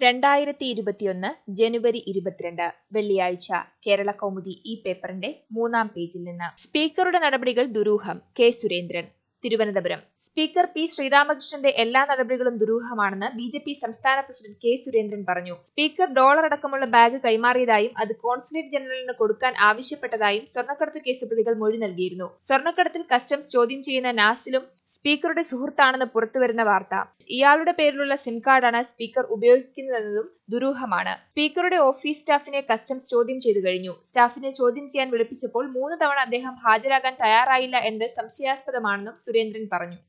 രണ്ടായിരത്തി ഇരുപത്തിയൊന്ന് ജനുവരി ഇരുപത്തിരണ്ട് വെള്ളിയാഴ്ച കേരള കൗമുദി ഈ പേപ്പറിന്റെ മൂന്നാം പേജിൽ നിന്ന് സ്പീക്കറുടെ നടപടികൾ ദുരൂഹം K Surendran Thiruvananthapuram speaker P ശ്രീരാമകൃഷ്ണന്റെ എല്ലാ നടപടികളും ദുരൂഹമാണെന്ന് ബി ജെ പി സംസ്ഥാന പ്രസിഡന്റ് കെ സുരേന്ദ്രൻ പറഞ്ഞു സ്പീക്കർ ഡോളർ അടക്കമുള്ള ബാഗ് കൈമാറിയതായും അത് കോൺസുലേറ്റ് ജനറലിന് കൊടുക്കാൻ ആവശ്യപ്പെട്ടതായും സ്വർണ്ണക്കടത്ത് കേസ് പ്രതികൾ മൊഴി നൽകിയിരുന്നു സ്വർണ്ണക്കടത്തിൽ കസ്റ്റംസ് ചോദ്യം ചെയ്യുന്ന നാസിലും സ്പീക്കറുടെ സുഹൃത്താണെന്ന് പുറത്തുവരുന്ന വാർത്ത ഇയാളുടെ പേരിലുള്ള സിം കാർഡാണ് സ്പീക്കർ ഉപയോഗിക്കുന്നതെന്നതും ദുരൂഹമാണ് സ്പീക്കറുടെ ഓഫീസ് സ്റ്റാഫിനെ കസ്റ്റംസ് ചോദ്യം ചെയ്തു കഴിഞ്ഞു സ്റ്റാഫിനെ ചോദ്യം ചെയ്യാൻ വിളിപ്പിച്ചപ്പോൾ മൂന്ന് തവണ അദ്ദേഹം ഹാജരാകാൻ തയ്യാറായില്ല എന്നത് സംശയാസ്പദമാണെന്നും സുരേന്ദ്രൻ പറഞ്ഞു